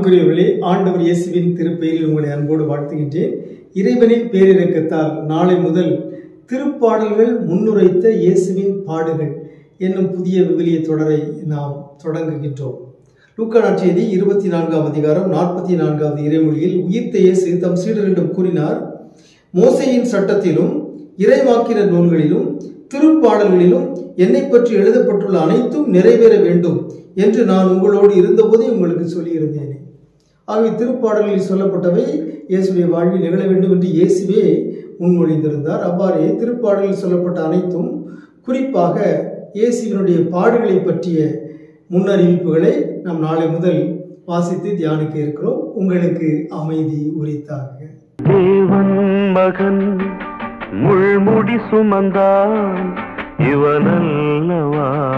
அன்புக்குரியவர்களே ஆண்டவர் இயேசுவின் திருப்பெயரில் உங்களை அன்போடு வாழ்த்துகின்றேன் இறைவனின் பேரிரக்கத்தால் நாளை முதல் திருப்பாடல்கள் முன்னுரைத்த இயேசுவின் பாடுகள் என்னும் புதிய விவிலிய தொடரை நாம் தொடங்குகின்றோம் லூக்கா செய்தி இருபத்தி நான்காம் அதிகாரம் நாற்பத்தி நான்காவது இறைமொழியில் உயிர்த்த இயேசு தம் சீடரிடம் கூறினார் மோசையின் சட்டத்திலும் இறைவாக்கினர் நூல்களிலும் திருப்பாடல்களிலும் என்னை பற்றி எழுதப்பட்டுள்ள அனைத்தும் நிறைவேற வேண்டும் என்று நான் உங்களோடு இருந்தபோதே உங்களுக்கு சொல்லியிருந்தேனே ஆகவே திருப்பாடல்களில் சொல்லப்பட்டவை இயேசுடைய வாழ்வில் நிகழ வேண்டும் என்று இயேசுவே முன்மொழிந்திருந்தார் அவ்வாறே திருப்பாடலில் சொல்லப்பட்ட அனைத்தும் குறிப்பாக இயேசுவினுடைய பாடுகளை பற்றிய முன்னறிவிப்புகளை நாம் நாளை முதல் வாசித்து தியானிக்க இருக்கிறோம் உங்களுக்கு அமைதி உரித்தாக தேவன் மகன் முள்முடி சுமந்தான் இவனல்லவா